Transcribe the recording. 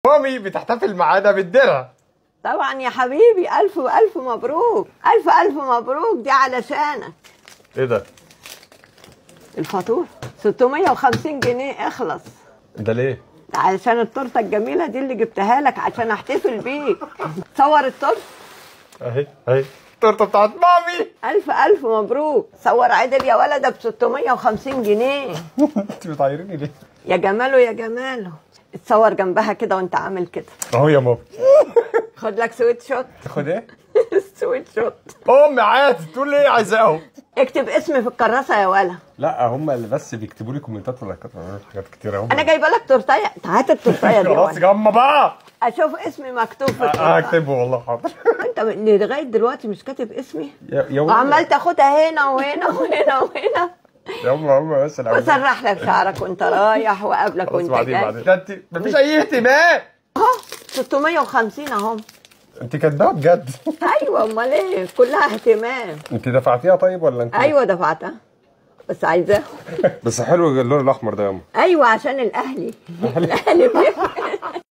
مامي بتحتفل معانا بالدرع طبعا يا حبيبي الف والف مبروك الف الف مبروك دي علشانك ايه ده الفاتوره 650 جنيه اخلص ده ليه ده علشان التورته الجميله دي اللي جبتها لك عشان احتفل بيك صور التورته اهي اهي التورته بتاعت مامي الف الف مبروك صور عدل يا ولد ب 650 جنيه انت بتعايريني ليه يا جماله يا جماله اتصور جنبها كده وانت عامل كده اهو يا مامي خد لك سويت شوت تاخد ايه سويت شوت امي عادي تقول لي ايه عايزاه اكتب اسمي في الكراسه يا ولا لا هم اللي بس بيكتبوا لي كومنتات ولا حاجات كتير هم انا جايبه لك تورتايه هات التورتايه دي يا خلاص ولا جمع بقى اشوف اسمي مكتوب في اه التورتايه هكتبه والله حاضر انت من- لغايه دلوقتي مش كاتب اسمي يا يا وعمال تاخدها هنا وهنا وهنا وهنا يا هم هم بس الاول وسرح لك شعرك وانت رايح وقابلك خلاص وانت بعدين جاي بعدين ده انت مفيش اي اهتمام اهو 650 اهم انت كاتباها بجد ايوه امال ايه كلها اهتمام انت دفعتيها طيب ولا انت ايوه دفعتها بس عايزاه بس حلو اللون الاحمر ده يا ام ايوه عشان الاهلي الاهلي بيفرق